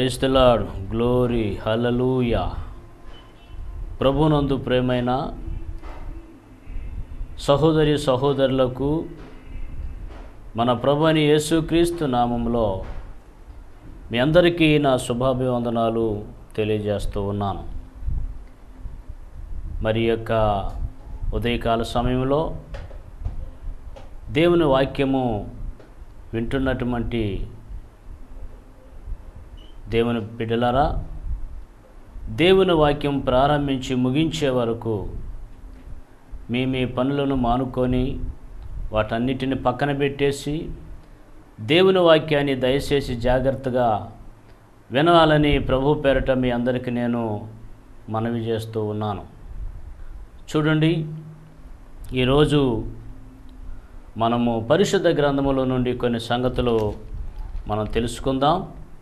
praise the lord glory hallelujah ప్రభునందు ప్రేమైన సహోదరి సహోదరులకు మన ప్రభుని యేసుక్రీస్తు నామంలో మీ అందరికీ నా శుభాభివందనాలు తెలియజేస్తూ ఉన్నాను మరి ఈ యొక్క ఉదయకాల సమయంలో దేవుని వాక్యము వింటున్నటువంటి దేవుని బిడ్డలారా దేవుని వాక్యం ప్రారంభించి ముగించే వరకు మీ మీ పనులను మానుకొని వాటన్నిటిని పక్కన పెట్టేసి దేవుని వాక్యాన్ని దయచేసి జాగ్రత్తగా వినాలని ప్రభు పేరట మీ అందరికీ నేను మనవి చేస్తూ ఉన్నాను చూడండి ఈరోజు మనము పరిశుద్ధ గ్రంథములో నుండి కొన్ని సంగతులు మనం తెలుసుకుందాం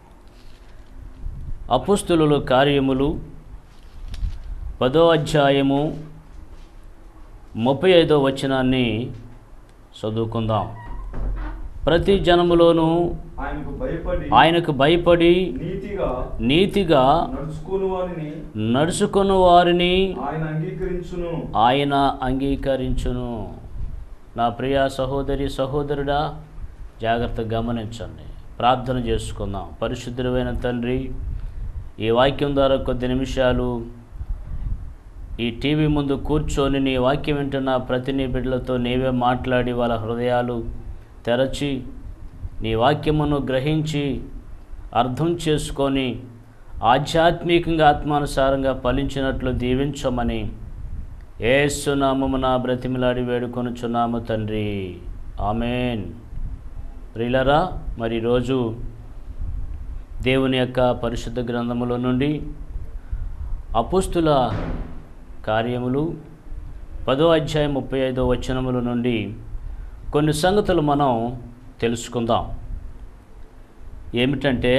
అపుస్తుల కార్యములు పదో అధ్యాయము ముప్పై ఐదో వచనాన్ని చదువుకుందాం ప్రతి జనములోనూ ఆయనకు భయపడి ఆయనకు భయపడి నీతిగా నీతిగా నడుచుకుని వారిని నడుచుకున్న వారిని ఆయన అంగీకరించును ఆయన అంగీకరించును నా ప్రియ సహోదరి సహోదరుడా జాగ్రత్తగా గమనించండి ప్రార్థన చేసుకుందాం పరిశుద్ధుడైన తండ్రి ఈ వాక్యం ద్వారా కొద్ది నిమిషాలు ఈ టీవీ ముందు కూర్చొని నీ వాక్యం వింటున్న ప్రతి నీ బిడ్డలతో నీవే మాట్లాడి వాళ్ళ హృదయాలు తెరచి నీ వాక్యమును గ్రహించి అర్థం చేసుకొని ఆధ్యాత్మికంగా ఆత్మానుసారంగా ఫలించినట్లు దీవించమని ఏసునామమున బ్రతిమిలాడి వేడుకొనుచున్నాము తండ్రి ఆమెన్ ప్రియులరా మరి ఈరోజు దేవుని యొక్క పరిశుద్ధ గ్రంథములో నుండి అపుస్తుల కార్యములు పదో అధ్యాయం ముప్పై ఐదో వచనముల నుండి కొన్ని సంగతులు మనం తెలుసుకుందాం ఏమిటంటే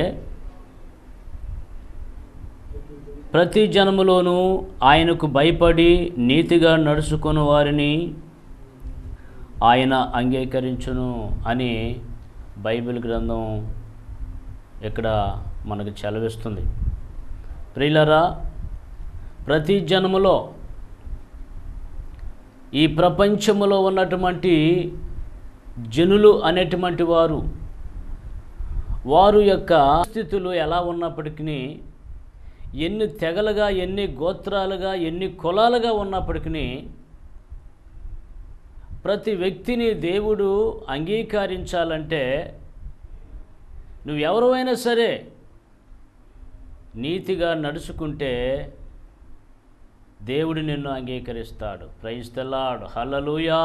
ప్రతి జనములోనూ ఆయనకు భయపడి నీతిగా నడుచుకుని వారిని ఆయన అంగీకరించును అని బైబిల్ గ్రంథం ఇక్కడ మనకు చెలవిస్తుంది ప్రియులరా ప్రతి జనములో ఈ ప్రపంచములో ఉన్నటువంటి జనులు అనేటువంటి వారు వారు యొక్క స్థితులు ఎలా ఉన్నప్పటికీ ఎన్ని తెగలుగా ఎన్ని గోత్రాలుగా ఎన్ని కులాలుగా ఉన్నప్పటికీ ప్రతి వ్యక్తిని దేవుడు అంగీకరించాలంటే నువ్వెవరైనా సరే నీతిగా నడుచుకుంటే దేవుడు నిన్ను అంగీకరిస్తాడు ప్రైస్తలాడు హల్లలుయా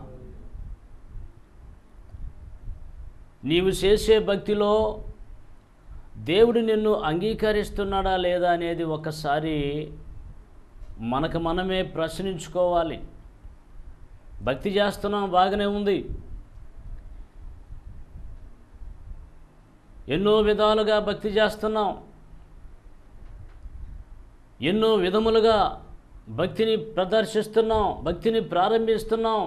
నీవు చేసే భక్తిలో దేవుడు నిన్ను అంగీకరిస్తున్నాడా లేదా అనేది ఒకసారి మనకు మనమే ప్రశ్నించుకోవాలి భక్తి చేస్తున్నాం బాగానే ఉంది ఎన్నో విధాలుగా భక్తి చేస్తున్నాం ఎన్నో విధములుగా భక్తిని ప్రదర్శిస్తున్నాం భక్తిని ప్రారంభిస్తున్నాం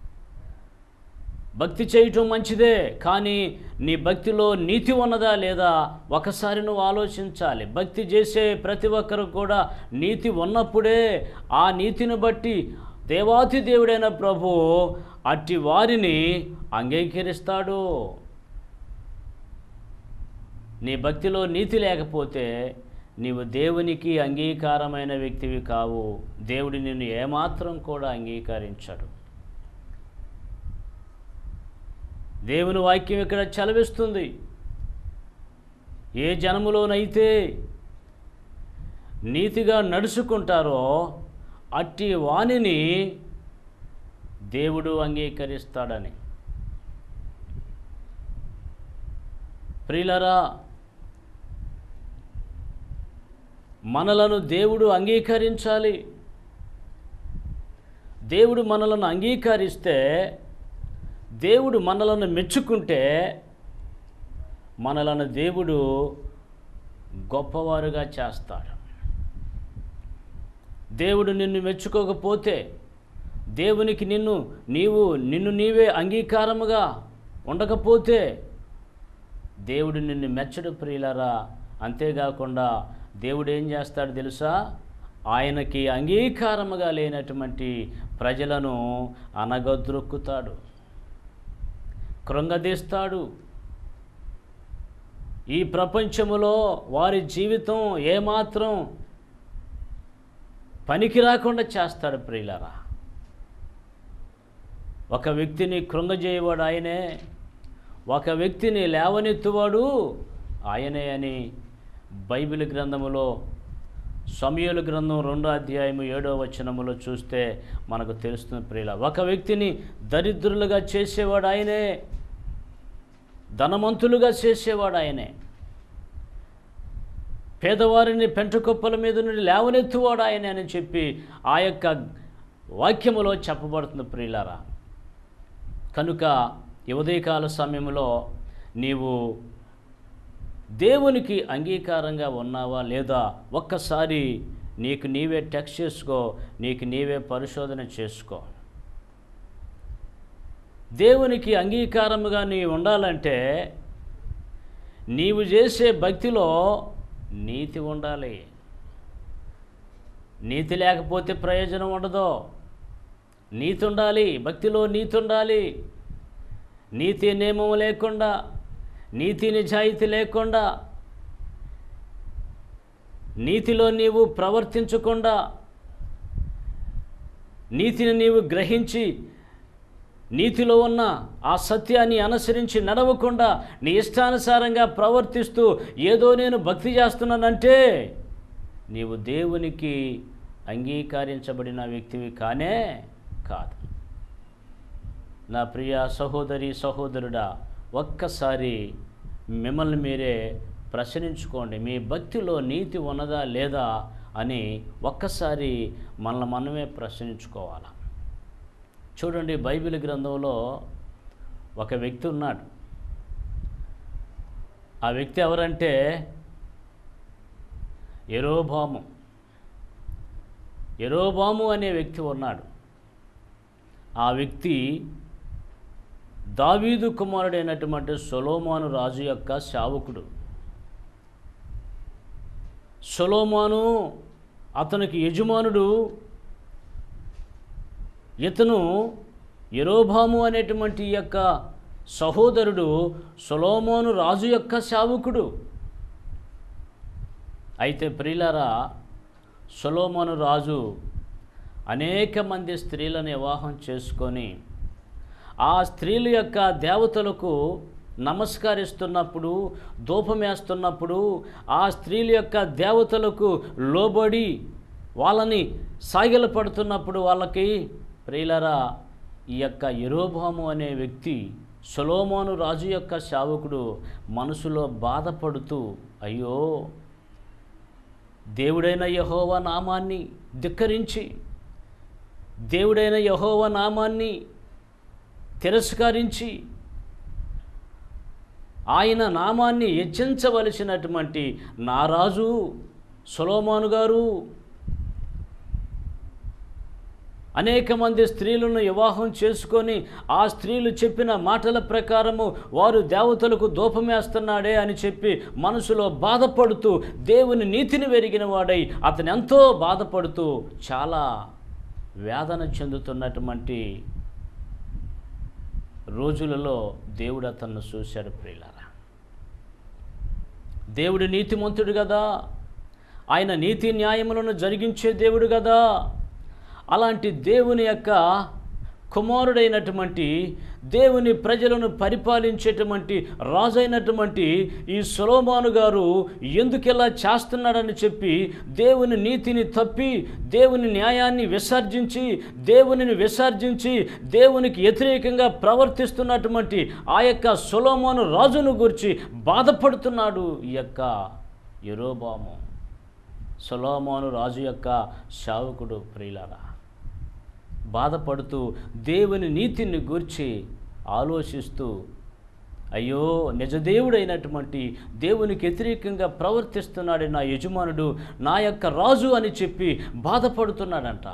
భక్తి చేయటం మంచిదే కానీ నీ భక్తిలో నీతి ఉన్నదా లేదా ఒకసారి నువ్వు ఆలోచించాలి భక్తి చేసే ప్రతి ఒక్కరు కూడా నీతి ఉన్నప్పుడే ఆ నీతిని బట్టి దేవాతి దేవుడైన ప్రభు అట్టి వారిని అంగీకరిస్తాడు నీ భక్తిలో నీతి లేకపోతే నీవు దేవునికి అంగీకారమైన వ్యక్తివి కావు దేవుడు నిన్ను ఏమాత్రం కూడా అంగీకరించడు దేవుని వాక్యం ఇక్కడ చలవిస్తుంది ఏ జనములోనైతే నీతిగా నడుచుకుంటారో అట్టి వాణిని దేవుడు అంగీకరిస్తాడని ప్రియులరా మనలను దేవుడు అంగీకరించాలి దేవుడు మనలను అంగీకరిస్తే దేవుడు మనలను మెచ్చుకుంటే మనలను దేవుడు గొప్పవారుగా చేస్తాడు దేవుడు నిన్ను మెచ్చుకోకపోతే దేవునికి నిన్ను నీవు నిన్ను నీవే అంగీకారముగా ఉండకపోతే దేవుడు నిన్ను మెచ్చడు ప్రియులరా అంతేకాకుండా దేవుడు ఏం చేస్తాడు తెలుసా ఆయనకి అంగీకారముగా లేనటువంటి ప్రజలను అనగద్రొక్కుతాడు కృంగదీస్తాడు ఈ ప్రపంచములో వారి జీవితం ఏమాత్రం పనికి రాకుండా చేస్తాడు ప్రియులరా ఒక వ్యక్తిని కృంగజేయవాడు ఆయనే ఒక వ్యక్తిని లేవనెత్తువాడు ఆయనే అని బైబిల్ గ్రంథములో సమయలు గ్రంథం రెండో అధ్యాయము ఏడో వచనములో చూస్తే మనకు తెలుస్తుంది ప్రియుల ఒక వ్యక్తిని దరిద్రులుగా చేసేవాడు ఆయనే ధనవంతులుగా చేసేవాడు ఆయనే పేదవారిని పెంటకొప్పల మీద నుండి లేవనెత్తువాడు ఆయనే అని చెప్పి ఆ యొక్క వాక్యములో చెప్పబడుతుంది ప్రియులారా కనుక ఈ ఉదయకాల సమయంలో నీవు దేవునికి అంగీకారంగా ఉన్నావా లేదా ఒక్కసారి నీకు నీవే టెక్స్ట్ చేసుకో నీకు నీవే పరిశోధన చేసుకో దేవునికి అంగీకారముగా నీ ఉండాలంటే నీవు చేసే భక్తిలో నీతి ఉండాలి నీతి లేకపోతే ప్రయోజనం ఉండదు నీతి ఉండాలి భక్తిలో నీతి ఉండాలి నీతి నియమం లేకుండా నీతి నిజాయితీ లేకుండా నీతిలో నీవు ప్రవర్తించకుండా నీతిని నీవు గ్రహించి నీతిలో ఉన్న ఆ సత్యాన్ని అనుసరించి నడవకుండా నీ ఇష్టానుసారంగా ప్రవర్తిస్తూ ఏదో నేను భక్తి చేస్తున్నానంటే నీవు దేవునికి అంగీకరించబడిన వ్యక్తివి కానే కాదు నా ప్రియ సహోదరి సహోదరుడా ఒక్కసారి మిమ్మల్ని మీరే ప్రశ్నించుకోండి మీ భక్తిలో నీతి ఉన్నదా లేదా అని ఒక్కసారి మనల్ని మనమే ప్రశ్నించుకోవాలి చూడండి బైబిల్ గ్రంథంలో ఒక వ్యక్తి ఉన్నాడు ఆ వ్యక్తి ఎవరంటే ఎరోబాము ఎరోబాము అనే వ్యక్తి ఉన్నాడు ఆ వ్యక్తి దావీదు కుమారుడైనటువంటి సొలోమాను రాజు యొక్క శావకుడు సొలోమాను అతనికి యజమానుడు ఇతను ఎరోబాము అనేటువంటి ఈ యొక్క సహోదరుడు సొలోమోను రాజు యొక్క శావకుడు అయితే ప్రియులరా సొలోమోను రాజు అనేక మంది స్త్రీలను వివాహం చేసుకొని ఆ స్త్రీల యొక్క దేవతలకు నమస్కరిస్తున్నప్పుడు ధూపమేస్తున్నప్పుడు ఆ స్త్రీల యొక్క దేవతలకు లోబడి వాళ్ళని సాగిలపడుతున్నప్పుడు వాళ్ళకి ప్రియులరా ఈ యొక్క ఎరోబాము అనే వ్యక్తి సొలోమోను రాజు యొక్క శావకుడు మనసులో బాధపడుతూ అయ్యో దేవుడైన యహోవ నామాన్ని ధిక్కరించి దేవుడైన యహోవ నామాన్ని తిరస్కరించి ఆయన నామాన్ని హెచ్చించవలసినటువంటి నా రాజు సొలోమాను గారు అనేక మంది స్త్రీలను వివాహం చేసుకొని ఆ స్త్రీలు చెప్పిన మాటల ప్రకారము వారు దేవతలకు దూపమేస్తున్నాడే అని చెప్పి మనసులో బాధపడుతూ దేవుని నీతిని వెరిగిన వాడై అతను ఎంతో బాధపడుతూ చాలా వేదన చెందుతున్నటువంటి రోజులలో దేవుడు అతన్ని చూశాడు ప్రియులారా దేవుడు నీతిమంతుడు కదా ఆయన నీతి న్యాయములను జరిగించే దేవుడు కదా అలాంటి దేవుని యొక్క కుమారుడైనటువంటి దేవుని ప్రజలను పరిపాలించేటువంటి రాజైనటువంటి ఈ సొలోమాను గారు ఎందుకు ఇలా చేస్తున్నాడని చెప్పి దేవుని నీతిని తప్పి దేవుని న్యాయాన్ని విసర్జించి దేవునిని విసర్జించి దేవునికి వ్యతిరేకంగా ప్రవర్తిస్తున్నటువంటి ఆ యొక్క సొలోమాను రాజును గురించి బాధపడుతున్నాడు ఈ యొక్క యరోబాము సొలోమాను రాజు యొక్క శావకుడు ప్రియులారా బాధపడుతూ దేవుని నీతిని గూర్చి ఆలోచిస్తూ అయ్యో నిజదేవుడైనటువంటి దేవునికి వ్యతిరేకంగా ప్రవర్తిస్తున్నాడు నా యజమానుడు నా యొక్క రాజు అని చెప్పి బాధపడుతున్నాడంట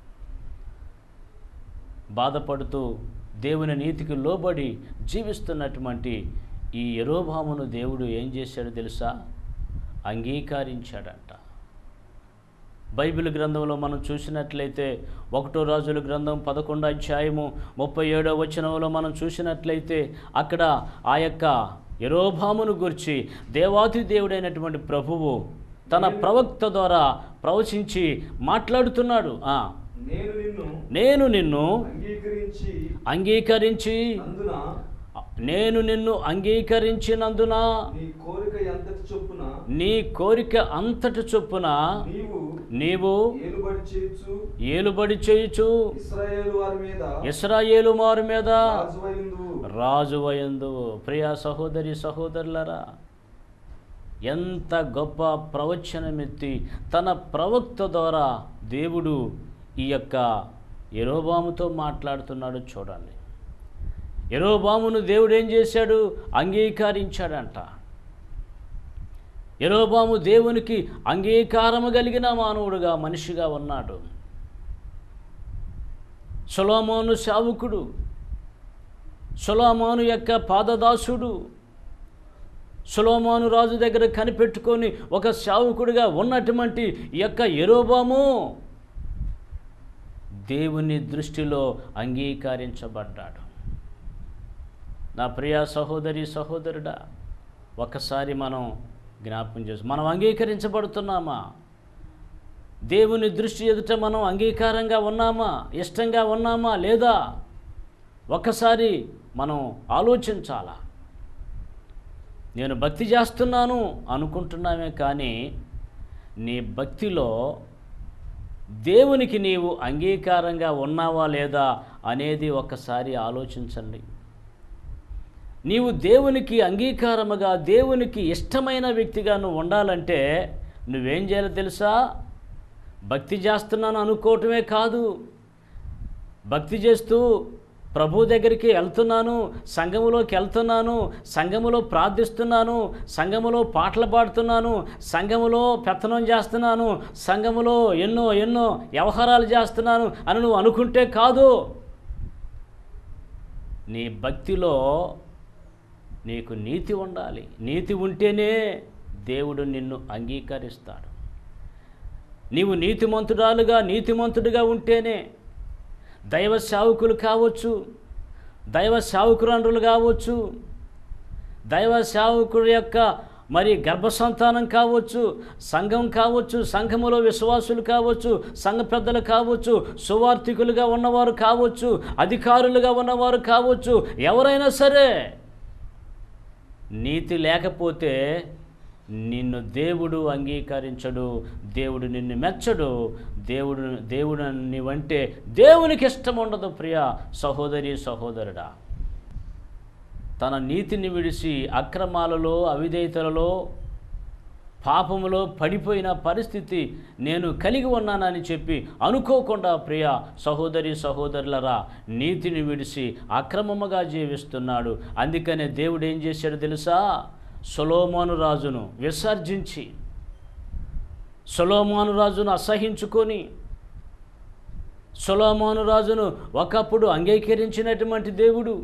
బాధపడుతూ దేవుని నీతికి లోబడి జీవిస్తున్నటువంటి ఈ ఎరోభామును దేవుడు ఏం చేశాడో తెలుసా అంగీకరించాడంట బైబిల్ గ్రంథంలో మనం చూసినట్లయితే ఒకటో రాజుల గ్రంథం పదకొండు అధ్యాయము ముప్పై ఏడో వచనంలో మనం చూసినట్లయితే అక్కడ ఆ యొక్క యరోభామును గురించి దేవాతి దేవుడైనటువంటి ప్రభువు తన ప్రవక్త ద్వారా ప్రవచించి మాట్లాడుతున్నాడు ఆ, నేను నిన్ను నేను నిన్ను అంగీకరించి అంగీకరించి అందున నేను నిన్ను అంగీకరించినందున నీ కోరిక ఎంతటి చొప్పున నీ కోరిక అంతటి చొప్పున నీవు నీవు ఏలుబడి చేయొచ్చు ఏలుబడి చేయుచు ఇస్రాయేలు వారి మీద ఇస్రాయేలు మారు మీద రాజువైందు రాజువయందు ప్రియా సహోదరి సహోదరులరా ఎంత గొప్ప ప్రవచనమెత్తి తన ప్రవక్త ద్వారా దేవుడు ఈ యొక్క ఎరోబాముతో మాట్లాడుతున్నాడు చూడండి ఎరోబామును దేవుడు ఏం చేశాడు అంగీకరించాడంట ఎరోబాము దేవునికి అంగీకారము కలిగిన మానవుడుగా మనిషిగా ఉన్నాడు సొలోమోను శావుకుడు సొలోమోను యొక్క పాదదాసుడు సొలోమోను రాజు దగ్గర కనిపెట్టుకొని ఒక శావుకుడిగా ఉన్నటువంటి ఈ యొక్క ఎరోబాము దేవుని దృష్టిలో అంగీకరించబడ్డాడు నా ప్రియ సహోదరి సహోదరుడా ఒకసారి మనం జ్ఞాపకం చేసు మనం అంగీకరించబడుతున్నామా దేవుని దృష్టి ఎదుట మనం అంగీకారంగా ఉన్నామా ఇష్టంగా ఉన్నామా లేదా ఒక్కసారి మనం ఆలోచించాలా నేను భక్తి చేస్తున్నాను అనుకుంటున్నామే కానీ నీ భక్తిలో దేవునికి నీవు అంగీకారంగా ఉన్నావా లేదా అనేది ఒకసారి ఆలోచించండి నీవు దేవునికి అంగీకారముగా దేవునికి ఇష్టమైన వ్యక్తిగా నువ్వు ఉండాలంటే నువ్వేం చేయాలో తెలుసా భక్తి చేస్తున్నాను అనుకోవటమే కాదు భక్తి చేస్తూ ప్రభు దగ్గరికి వెళ్తున్నాను సంఘములోకి వెళ్తున్నాను సంఘములో ప్రార్థిస్తున్నాను సంఘములో పాటలు పాడుతున్నాను సంఘములో పెత్తనం చేస్తున్నాను సంఘములో ఎన్నో ఎన్నో వ్యవహారాలు చేస్తున్నాను అని నువ్వు అనుకుంటే కాదు నీ భక్తిలో నీకు నీతి ఉండాలి నీతి ఉంటేనే దేవుడు నిన్ను అంగీకరిస్తాడు నీవు నీతిమంతుడాలుగా నీతిమంతుడిగా ఉంటేనే దైవ సేవకులు కావచ్చు దైవ సేవకురాండ్రులు కావచ్చు దైవ సేవకుడి యొక్క మరి గర్భసంతానం కావచ్చు సంఘం కావచ్చు సంఘములో విశ్వాసులు కావచ్చు సంఘ పెద్దలు కావచ్చు సువార్థికులుగా ఉన్నవారు కావచ్చు అధికారులుగా ఉన్నవారు కావచ్చు ఎవరైనా సరే నీతి లేకపోతే నిన్ను దేవుడు అంగీకరించడు దేవుడు నిన్ను మెచ్చడు దేవుడు దేవుడు నీవంటే దేవునికి ఇష్టం ఉండదు ప్రియ సహోదరి సహోదరుడా తన నీతిని విడిచి అక్రమాలలో అవిధేయతలలో పాపములో పడిపోయిన పరిస్థితి నేను కలిగి ఉన్నానని చెప్పి అనుకోకుండా ప్రియ సహోదరి సహోదరులరా నీతిని విడిచి అక్రమముగా జీవిస్తున్నాడు అందుకనే దేవుడు ఏం చేశాడు తెలుసా సొలోమోను రాజును విసర్జించి సొలోమోను రాజును అసహించుకొని సొలోమోను రాజును ఒకప్పుడు అంగీకరించినటువంటి దేవుడు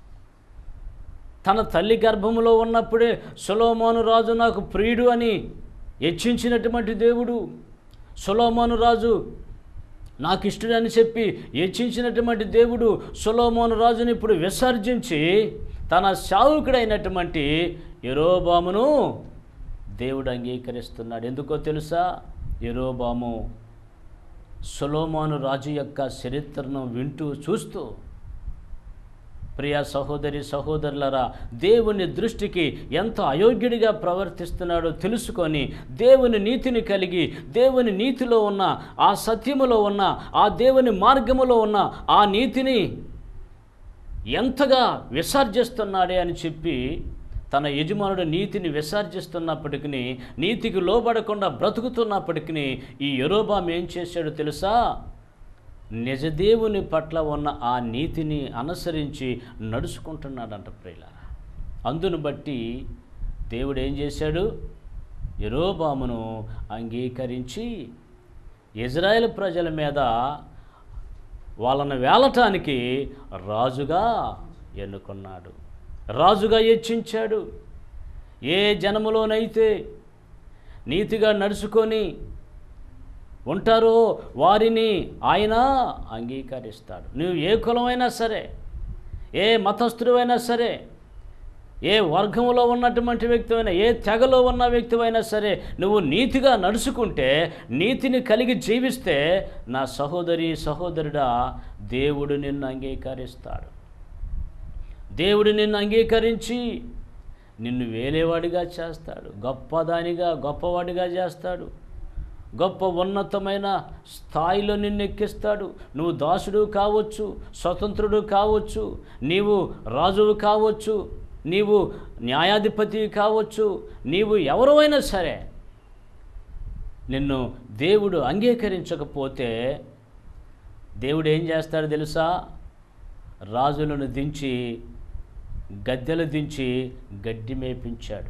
తన తల్లి గర్భములో ఉన్నప్పుడే సొలోమోను రాజు నాకు ప్రియుడు అని హెచ్చించినటువంటి దేవుడు సొలోమోను రాజు నాకు ఇష్టడని చెప్పి హెచ్చించినటువంటి దేవుడు సొలోమోను రాజుని ఇప్పుడు విసర్జించి తన శావుకుడైనటువంటి ఎరోబామును దేవుడు అంగీకరిస్తున్నాడు ఎందుకో తెలుసా ఎరోబాము సొలోమోను రాజు యొక్క చరిత్రను వింటూ చూస్తూ ప్రియ సహోదరి సహోదరులరా దేవుని దృష్టికి ఎంత అయోగ్యుడిగా ప్రవర్తిస్తున్నాడో తెలుసుకొని దేవుని నీతిని కలిగి దేవుని నీతిలో ఉన్న ఆ సత్యములో ఉన్న ఆ దేవుని మార్గములో ఉన్న ఆ నీతిని ఎంతగా విసర్జిస్తున్నాడే అని చెప్పి తన యజమానుడు నీతిని విసర్జిస్తున్నప్పటికీ నీతికి లోబడకుండా బ్రతుకుతున్నప్పటికీ ఈ యరోబాం ఏం చేశాడో తెలుసా నిజదేవుని పట్ల ఉన్న ఆ నీతిని అనుసరించి నడుచుకుంటున్నాడంట ప్రియుల అందును బట్టి దేవుడు ఏం చేశాడు యరోబామును అంగీకరించి ఇజ్రాయెల్ ప్రజల మీద వాళ్ళను వేలటానికి రాజుగా ఎన్నుకున్నాడు రాజుగా హెచ్చించాడు ఏ జనములోనైతే నీతిగా నడుచుకొని ఉంటారో వారిని ఆయన అంగీకరిస్తాడు నువ్వు ఏ కులమైనా సరే ఏ మతస్థుడివైనా సరే ఏ వర్గంలో ఉన్నటువంటి వ్యక్తివైనా ఏ తెగలో ఉన్న వ్యక్తివైనా సరే నువ్వు నీతిగా నడుచుకుంటే నీతిని కలిగి జీవిస్తే నా సహోదరి సహోదరుడా దేవుడు నిన్ను అంగీకరిస్తాడు దేవుడు నిన్ను అంగీకరించి నిన్ను వేలేవాడిగా చేస్తాడు గొప్పదానిగా గొప్పవాడిగా చేస్తాడు గొప్ప ఉన్నతమైన స్థాయిలో నిన్ను ఎక్కిస్తాడు నువ్వు దాసుడు కావచ్చు స్వతంత్రుడు కావచ్చు నీవు రాజువు కావచ్చు నీవు న్యాయాధిపతి కావచ్చు నీవు ఎవరైనా సరే నిన్ను దేవుడు అంగీకరించకపోతే దేవుడు ఏం చేస్తాడు తెలుసా రాజులను దించి గద్దెలు దించి గడ్డి మేపించాడు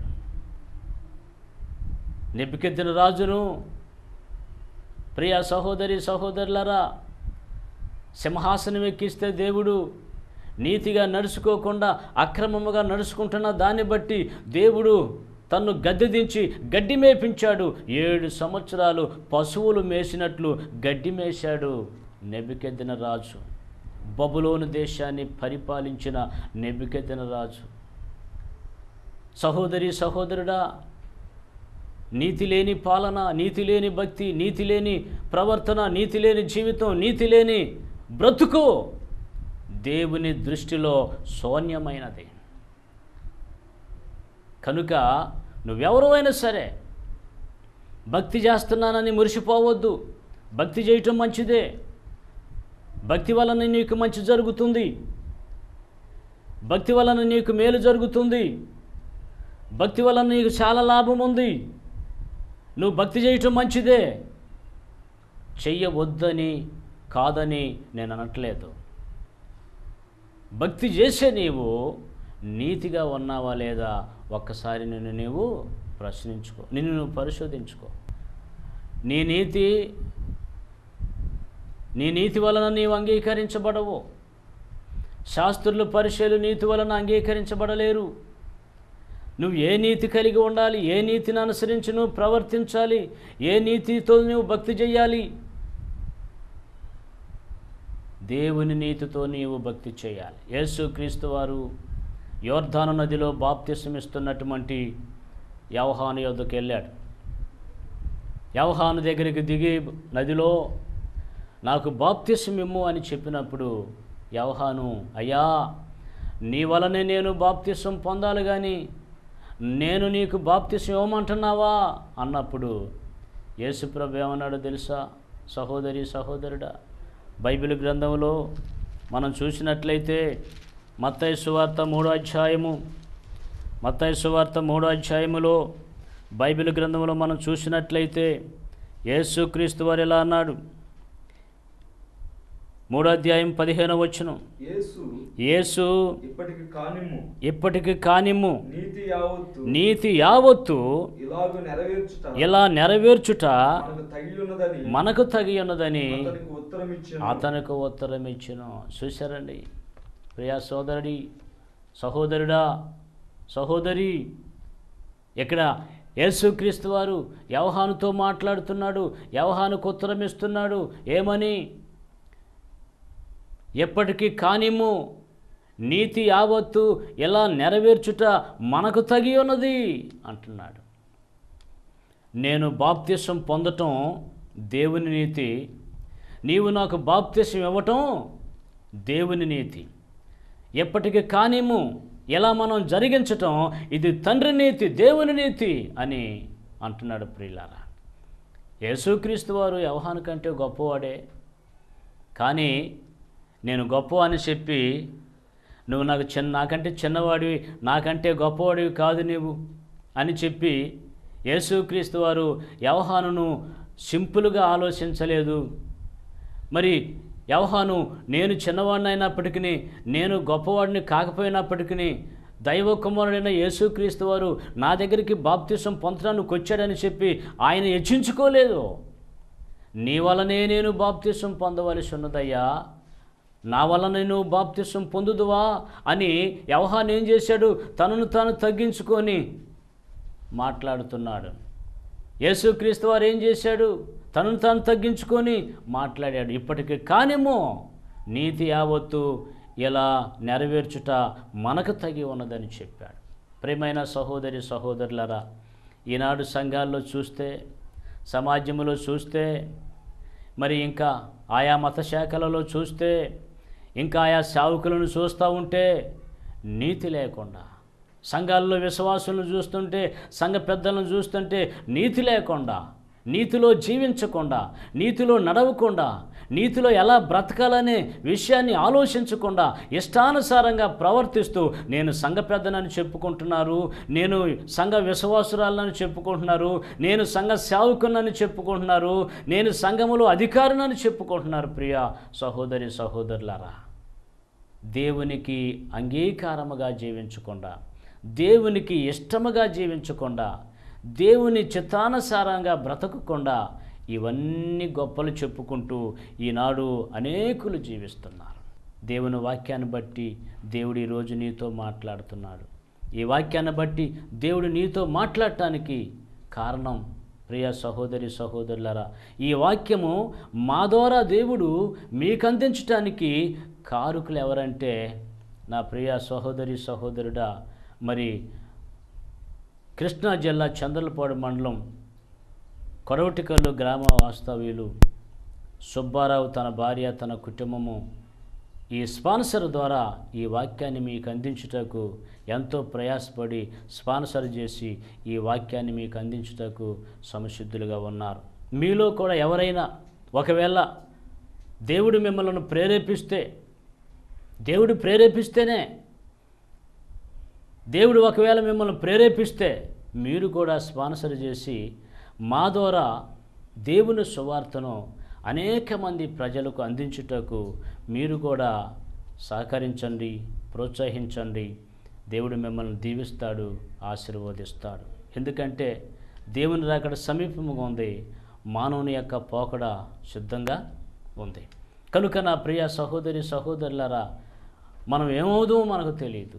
నెప్పికెత్తిన రాజును ప్రియ సహోదరి సహోదరులరా సింహాసనం ఎక్కిస్తే దేవుడు నీతిగా నడుచుకోకుండా అక్రమముగా నడుచుకుంటున్న దాన్ని బట్టి దేవుడు తన్ను గద్దె దించి గడ్డి మేపించాడు ఏడు సంవత్సరాలు పశువులు మేసినట్లు గడ్డి మేశాడు నెబికెద్దిన రాజు బబులోను దేశాన్ని పరిపాలించిన నెబికెద్దిన రాజు సహోదరి సహోదరుడా నీతి లేని పాలన నీతి లేని భక్తి నీతి లేని ప్రవర్తన నీతి లేని జీవితం నీతి లేని బ్రతుకు దేవుని దృష్టిలో శూన్యమైనది కనుక నువ్వెవరు అయినా సరే భక్తి చేస్తున్నానని మురిసిపోవద్దు భక్తి చేయటం మంచిదే భక్తి వలన నీకు మంచి జరుగుతుంది భక్తి వలన నీకు మేలు జరుగుతుంది భక్తి వలన నీకు చాలా లాభం ఉంది నువ్వు భక్తి చేయటం మంచిదే చెయ్యవద్దని కాదని నేను అనట్లేదు భక్తి చేసే నీవు నీతిగా ఉన్నావా లేదా ఒక్కసారి నిన్ను నీవు ప్రశ్నించుకో నిన్ను నువ్వు పరిశోధించుకో నీ నీతి నీ నీతి వలన నీవు అంగీకరించబడవు శాస్త్రులు పరిచయలు నీతి వలన అంగీకరించబడలేరు నువ్వు ఏ నీతి కలిగి ఉండాలి ఏ నీతిని అనుసరించి నువ్వు ప్రవర్తించాలి ఏ నీతితో నువ్వు భక్తి చేయాలి దేవుని నీతితో నీవు భక్తి చేయాలి యేసుక్రీస్తు వారు యోర్ధాను నదిలో బాప్తిసం ఇస్తున్నటువంటి యవహాను యొద్దకు వెళ్ళాడు యవహాను దగ్గరికి దిగి నదిలో నాకు బాప్తిసం ఇమ్ము అని చెప్పినప్పుడు యవహాను అయ్యా నీ వలనే నేను బాప్తిసం పొందాలి కానీ నేను నీకు బాప్తిసం ఇవ్వమంటున్నావా అన్నప్పుడు యేసుప్రభు ఏమన్నాడో తెలుసా సహోదరి సహోదరుడా బైబిల్ గ్రంథంలో మనం చూసినట్లయితే మత్తయి సువార్త మూడో అధ్యాయము మత్తయి సువార్త మూడో అధ్యాయములో బైబిల్ గ్రంథంలో మనం చూసినట్లయితే యేసుక్రీస్తు వారు ఎలా అన్నాడు మూడో అధ్యాయం పదిహేను వచ్చును యేసు యేసు ఇప్పటికి కానిమ్ము ఇప్పటికి కానిమ్ము నీతి యావత్తు నీతి యావత్తు ఇలాగు నెరవేర్చుట ఇలా నెరవేర్చుట మనకు తగిలి ఉన్నదని మనకు తగి ఉన్నదని అతనికి ఉత్తరం ఇచ్చాను అతనికి ఉత్తరం ఇచ్చును చూశారండి ప్రియా సోదరుడి సహోదరుడా సహోదరి ఇక్కడ యేసుక్రీస్తు వారు యవహానుతో మాట్లాడుతున్నాడు యవహానుకు ఉత్తరం ఇస్తున్నాడు ఏమని ఎప్పటికీ కానిమ్ము నీతి యావత్తు ఎలా నెరవేర్చుట మనకు తగి ఉన్నది అంటున్నాడు నేను బాప్తిసం పొందటం దేవుని నీతి నీవు నాకు బాప్తిసం ఇవ్వటం దేవుని నీతి ఎప్పటికీ కానిము ఎలా మనం జరిగించటం ఇది తండ్రి నీతి దేవుని నీతి అని అంటున్నాడు ప్రియులారా యేసుక్రీస్తు వారు వ్యవహాను కంటే గొప్పవాడే కానీ నేను గొప్ప అని చెప్పి నువ్వు నాకు చిన్న నాకంటే చిన్నవాడివి నాకంటే గొప్పవాడివి కాదు నీవు అని చెప్పి యేసుక్రీస్తు వారు యవహానును సింపుల్గా ఆలోచించలేదు మరి యవహాను నేను చిన్నవాడిని అయినప్పటికీ నేను గొప్పవాడిని కాకపోయినప్పటికీ దైవ కుమారుడైన యేసుక్రీస్తు వారు నా దగ్గరికి బాప్తిసం పొందడానికి వచ్చాడని చెప్పి ఆయన హెచ్చించుకోలేదు నీ వలనే నేను బాప్తిసం పొందవలసి ఉన్నదయ్యా నా వలన నేను బాప్తిసం పొందుదువా అని యవహాన్ ఏం చేశాడు తనను తాను తగ్గించుకొని మాట్లాడుతున్నాడు యేసుక్రీస్తు వారు ఏం చేశాడు తనను తాను తగ్గించుకొని మాట్లాడాడు ఇప్పటికి కానేమో నీతి యావత్తు ఇలా నెరవేర్చుట మనకు తగి ఉన్నదని చెప్పాడు ప్రేమైన సహోదరి సహోదరులరా ఈనాడు సంఘాల్లో చూస్తే సమాజంలో చూస్తే మరి ఇంకా ఆయా మత శాఖలలో చూస్తే ఇంకా ఆయా సేవకులను చూస్తూ ఉంటే నీతి లేకుండా సంఘాల్లో విశ్వాసులను చూస్తుంటే సంఘ పెద్దలను చూస్తుంటే నీతి లేకుండా నీతిలో జీవించకుండా నీతిలో నడవకుండా నీతిలో ఎలా బ్రతకాలనే విషయాన్ని ఆలోచించకుండా ఇష్టానుసారంగా ప్రవర్తిస్తూ నేను సంఘ పెద్దనని చెప్పుకుంటున్నారు నేను సంఘ విశ్వాసురాలని చెప్పుకుంటున్నారు నేను సంఘ సేవకునని చెప్పుకుంటున్నారు నేను సంఘములో అధికారినని చెప్పుకుంటున్నారు ప్రియ సహోదరి సహోదరులారా దేవునికి అంగీకారముగా జీవించకుండా దేవునికి ఇష్టముగా జీవించకుండా దేవుని చిత్తానుసారంగా బ్రతకకుండా ఇవన్నీ గొప్పలు చెప్పుకుంటూ ఈనాడు అనేకులు జీవిస్తున్నారు దేవుని వాక్యాన్ని బట్టి దేవుడు ఈరోజు నీతో మాట్లాడుతున్నాడు ఈ వాక్యాన్ని బట్టి దేవుడు నీతో మాట్లాడటానికి కారణం ప్రియ సహోదరి సహోదరులరా ఈ వాక్యము మా ద్వారా దేవుడు మీకు అందించటానికి కారుకులు ఎవరంటే నా ప్రియ సహోదరి సహోదరుడా మరి కృష్ణా జిల్లా చంద్రలపాడు మండలం కొడవటికల్లు గ్రామ వాస్తవ్యులు సుబ్బారావు తన భార్య తన కుటుంబము ఈ స్పాన్సర్ ద్వారా ఈ వాక్యాన్ని మీకు అందించుటకు ఎంతో ప్రయాసపడి స్పాన్సర్ చేసి ఈ వాక్యాన్ని మీకు అందించుటకు సంసిద్ధులుగా ఉన్నారు మీలో కూడా ఎవరైనా ఒకవేళ దేవుడు మిమ్మల్ని ప్రేరేపిస్తే దేవుడు ప్రేరేపిస్తేనే దేవుడు ఒకవేళ మిమ్మల్ని ప్రేరేపిస్తే మీరు కూడా స్పాన్సర్ చేసి మా ద్వారా దేవుని సువార్తను అనేక మంది ప్రజలకు అందించుటకు మీరు కూడా సహకరించండి ప్రోత్సహించండి దేవుడు మిమ్మల్ని దీవిస్తాడు ఆశీర్వదిస్తాడు ఎందుకంటే దేవుని రాకడ సమీపముగా ఉంది మానవుని యొక్క పోకడ సిద్ధంగా ఉంది కనుక నా ప్రియ సహోదరి సహోదరులరా మనం ఏమవుదో మనకు తెలియదు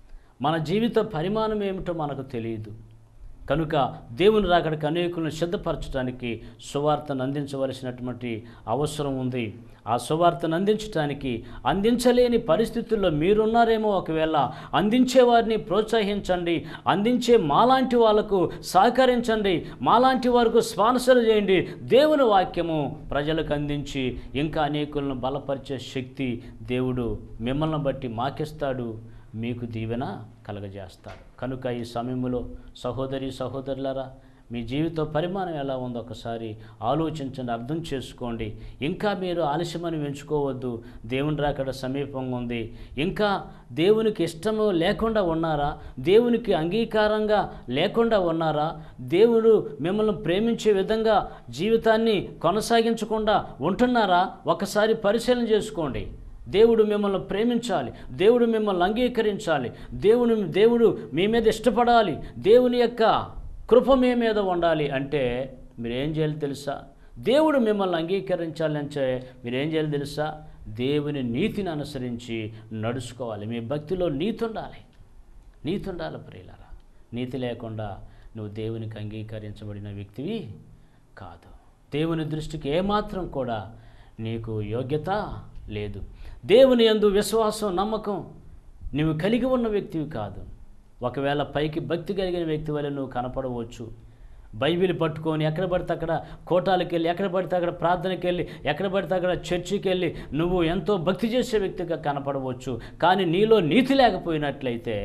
మన జీవిత పరిమాణం ఏమిటో మనకు తెలియదు కనుక దేవుని రాకడికి అనేకులను సిద్ధపరచడానికి సువార్తను అందించవలసినటువంటి అవసరం ఉంది ఆ సువార్తను అందించడానికి అందించలేని పరిస్థితుల్లో మీరున్నారేమో ఒకవేళ అందించేవారిని ప్రోత్సహించండి అందించే మాలాంటి వాళ్ళకు సహకరించండి మాలాంటి వారికి స్పాన్సర్ చేయండి దేవుని వాక్యము ప్రజలకు అందించి ఇంకా అనేకులను బలపరిచే శక్తి దేవుడు మిమ్మల్ని బట్టి మాకిస్తాడు మీకు దీవెన కలగజేస్తాడు కనుక ఈ సమయంలో సహోదరి సహోదరులారా మీ జీవిత పరిమాణం ఎలా ఉందో ఒకసారి ఆలోచించండి అర్థం చేసుకోండి ఇంకా మీరు ఆలస్యమని ఎంచుకోవద్దు దేవుని రాకడ సమీపంగా ఉంది ఇంకా దేవునికి ఇష్టము లేకుండా ఉన్నారా దేవునికి అంగీకారంగా లేకుండా ఉన్నారా దేవుడు మిమ్మల్ని ప్రేమించే విధంగా జీవితాన్ని కొనసాగించకుండా ఉంటున్నారా ఒకసారి పరిశీలన చేసుకోండి దేవుడు మిమ్మల్ని ప్రేమించాలి దేవుడు మిమ్మల్ని అంగీకరించాలి దేవుని దేవుడు మీ మీద ఇష్టపడాలి దేవుని యొక్క కృప మీ మీద ఉండాలి అంటే మీరేం చేయాలి తెలుసా దేవుడు మిమ్మల్ని అంగీకరించాలి అంటే మీరేం చేయాలి తెలుసా దేవుని నీతిని అనుసరించి నడుచుకోవాలి మీ భక్తిలో నీతి ఉండాలి నీతి ఉండాలి ప్రియులరా నీతి లేకుండా నువ్వు దేవునికి అంగీకరించబడిన వ్యక్తివి కాదు దేవుని దృష్టికి ఏమాత్రం కూడా నీకు యోగ్యత లేదు దేవుని యందు విశ్వాసం నమ్మకం నువ్వు కలిగి ఉన్న వ్యక్తివి కాదు ఒకవేళ పైకి భక్తి కలిగిన వ్యక్తి వల్ల నువ్వు కనపడవచ్చు బైబిల్ పట్టుకొని ఎక్కడ పడితే అక్కడ కోటాలకు వెళ్ళి ఎక్కడ పడితే అక్కడ ప్రార్థనకి వెళ్ళి ఎక్కడ పడితే అక్కడ చర్చికి వెళ్ళి నువ్వు ఎంతో భక్తి చేసే వ్యక్తిగా కనపడవచ్చు కానీ నీలో నీతి లేకపోయినట్లయితే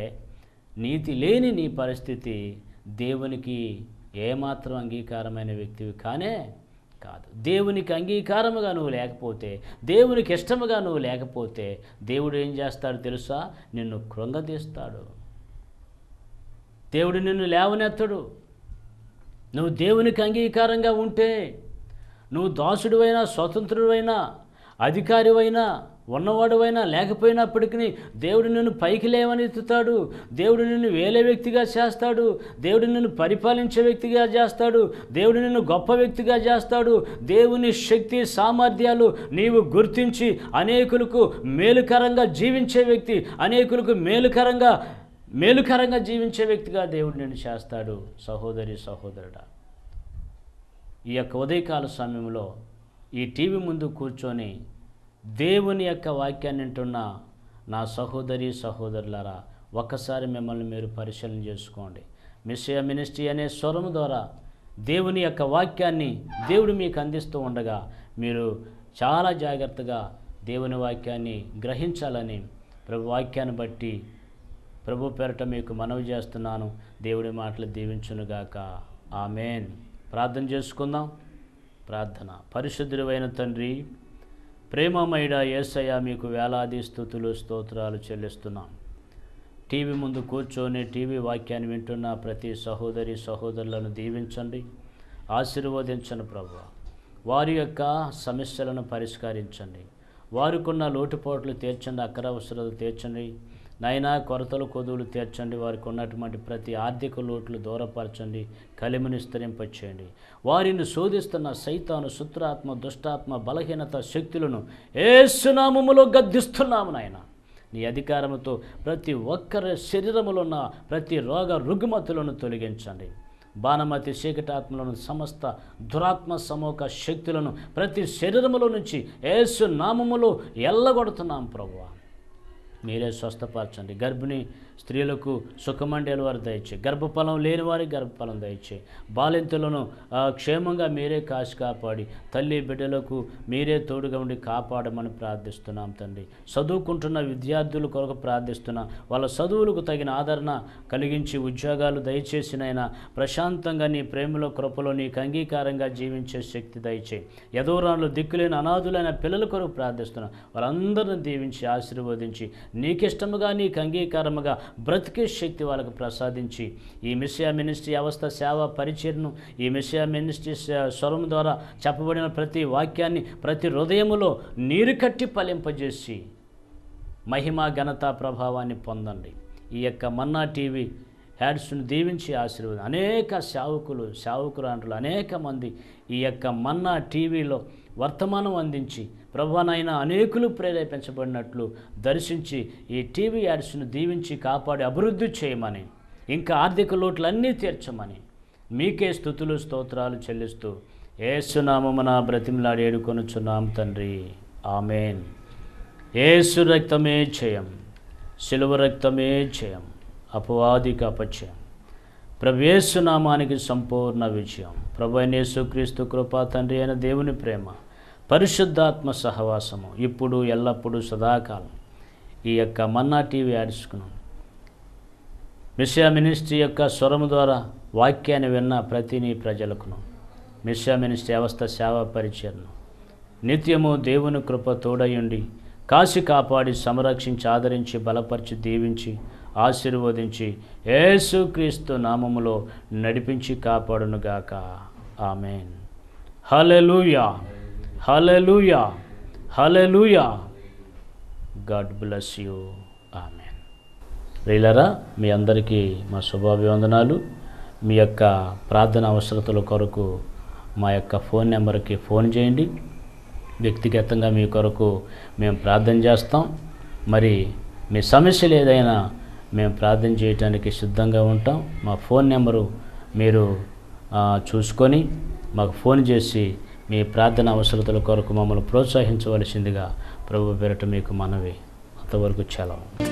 నీతి లేని నీ పరిస్థితి దేవునికి ఏమాత్రం అంగీకారమైన వ్యక్తివి కానే కాదు దేవునికి అంగీకారముగా నువ్వు లేకపోతే దేవునికి ఇష్టముగా నువ్వు లేకపోతే దేవుడు ఏం చేస్తాడు తెలుసా నిన్ను కృంగతీస్తాడు దేవుడు నిన్ను లేవనెత్తడు నువ్వు దేవునికి అంగీకారంగా ఉంటే నువ్వు దాసుడివైనా స్వతంత్రుడివైనా అధికారివైనా ఉన్నవాడువైనా లేకపోయినప్పటికీ దేవుడు నిన్ను పైకి లేవనెత్తుతాడు దేవుడు నిన్ను వేలే వ్యక్తిగా చేస్తాడు దేవుడు నిన్ను పరిపాలించే వ్యక్తిగా చేస్తాడు దేవుడు నిన్ను గొప్ప వ్యక్తిగా చేస్తాడు దేవుని శక్తి సామర్థ్యాలు నీవు గుర్తించి అనేకులకు మేలుకరంగా జీవించే వ్యక్తి అనేకులకు మేలుకరంగా మేలుకరంగా జీవించే వ్యక్తిగా దేవుడు నిన్ను చేస్తాడు సహోదరి సహోదరుడా ఈ యొక్క ఉదయకాల సమయంలో ఈ టీవీ ముందు కూర్చొని దేవుని యొక్క వాక్యాన్ని వింటున్న నా సహోదరి సహోదరులారా ఒక్కసారి మిమ్మల్ని మీరు పరిశీలన చేసుకోండి మిస్య మినిస్ట్రీ అనే స్వరం ద్వారా దేవుని యొక్క వాక్యాన్ని దేవుడు మీకు అందిస్తూ ఉండగా మీరు చాలా జాగ్రత్తగా దేవుని వాక్యాన్ని గ్రహించాలని ప్రభు వాక్యాన్ని బట్టి ప్రభు పేరట మీకు మనవి చేస్తున్నాను దేవుడి మాటలు దీవించునుగాక ఆమెన్ ప్రార్థన చేసుకుందాం ప్రార్థన పరిశుద్ధుడైన తండ్రి ప్రేమమయుడ యేసయ్య మీకు వేలాది స్థుతులు స్తోత్రాలు చెల్లిస్తున్నాం టీవీ ముందు కూర్చొని టీవీ వాక్యాన్ని వింటున్న ప్రతి సహోదరి సహోదరులను దీవించండి ఆశీర్వదించండి ప్రభు వారి యొక్క సమస్యలను పరిష్కరించండి వారికున్న లోటుపాట్లు తీర్చండి అక్కర అవసరాలు తీర్చండి నైనా కొరతలు కొదువులు తీర్చండి వారికి ఉన్నటువంటి ప్రతి ఆర్థిక లోట్లు దూరపరచండి కలిమిని విస్తరింపచేయండి వారిని శోధిస్తున్న సైతాను శుత్రాత్మ దుష్టాత్మ బలహీనత శక్తులను ఏసునామములో గద్దిస్తున్నాము నాయన నీ అధికారముతో ప్రతి ఒక్కరి శరీరములో ఉన్న ప్రతి రోగ రుగ్మతులను తొలగించండి బాణమతి చీకటాత్మలను సమస్త దురాత్మ సమూహ శక్తులను ప్రతి శరీరములో నుంచి ఏసు నామములో ఎల్లగొడుతున్నాం ప్రభువా మీరే స్వస్థపరచండి గర్భిణి స్త్రీలకు సుఖమండేలు వారు దయచే గర్భఫలం లేని వారికి గర్భఫలం దయచే బాలింతలను ఆ, క్షేమంగా మీరే కాసి కాపాడి తల్లి బిడ్డలకు మీరే తోడుగా ఉండి కాపాడమని ప్రార్థిస్తున్నాం తండ్రి చదువుకుంటున్న విద్యార్థుల కొరకు ప్రార్థిస్తున్నాం వాళ్ళ చదువులకు తగిన ఆదరణ కలిగించి ఉద్యోగాలు దయచేసినైనా ప్రశాంతంగా నీ ప్రేమలో కృపలో నీకు అంగీకారంగా జీవించే శక్తి దయచే యదోరాలు దిక్కులేని అనాథులైన పిల్లల కొరకు ప్రార్థిస్తున్నాం వాళ్ళందరిని దీవించి ఆశీర్వదించి నీకిష్టముగా నీకు అంగీకారముగా బ్రతికే శక్తి వాళ్ళకు ప్రసాదించి ఈ మిషియా మినిస్ట్రీ అవస్థ సేవ పరిచయను ఈ మిషియా మినిస్ట్రీ స- స్వరం ద్వారా చెప్పబడిన ప్రతి వాక్యాన్ని ప్రతి హృదయములో నీరు కట్టి ఫలింపజేసి మహిమ ఘనత ప్రభావాన్ని పొందండి ఈ యొక్క మన్నా టీవీ యాడ్స్ను దీవించి ఆశీర్వాదం అనేక సేవకులు సేవకురాండ్రులు అనేక మంది ఈ యొక్క మన్నా టీవీలో వర్తమానం అందించి ప్రభువనైనా అనేకులు ప్రేరేపించబడినట్లు దర్శించి ఈ టీవీ యాడ్స్ను దీవించి కాపాడి అభివృద్ధి చేయమని ఇంకా ఆర్థిక లోట్లన్నీ తీర్చమని మీకే స్థుతులు స్తోత్రాలు చెల్లిస్తూ ఏసునామమున బ్రతిమలాడి ఏడుకొనుచున్నాం తండ్రి ఆమెన్ ఏసు రక్తమే జయం శిలువ రక్తమే జయం అపవాదికి అపచయం ప్రభు నామానికి సంపూర్ణ విజయం ప్రభు అయిన యేసుక్రీస్తు కృప తండ్రి అయిన దేవుని ప్రేమ పరిశుద్ధాత్మ సహవాసము ఇప్పుడు ఎల్లప్పుడూ సదాకాలం ఈ యొక్క మన్నా టీవీ యాడ్స్కున్నాం మిషియా మినిస్ట్రీ యొక్క స్వరము ద్వారా వాక్యాన్ని విన్న ప్రతి నీ ప్రజలకును మిషియా మినిస్ట్రీ అవస్థ సేవా పరిచయను నిత్యము దేవుని కృప తోడయుండి కాసి కాపాడి సంరక్షించి ఆదరించి బలపరిచి దీవించి ఆశీర్వదించి యేసుక్రీస్తు నామములో నడిపించి కాపాడునుగాక amen hallelujah hallelujah hallelujah God bless you amen ప్రియులరా మీ అందరికీ మా శుభాభివందనాలు మీ యొక్క ప్రార్థన అవసరతల కొరకు మా యొక్క ఫోన్ నెంబర్కి ఫోన్ చేయండి వ్యక్తిగతంగా మీ కొరకు మేము ప్రార్థన చేస్తాం మరి మీ సమస్యలు ఏదైనా మేము ప్రార్థన చేయడానికి సిద్ధంగా ఉంటాం మా ఫోన్ నెంబరు మీరు ఆ, చూసుకొని మాకు ఫోన్ చేసి మీ ప్రార్థన అవసరతల కొరకు మమ్మల్ని ప్రోత్సహించవలసిందిగా ప్రభు పేరట మీకు మనవి అంతవరకు సెలవు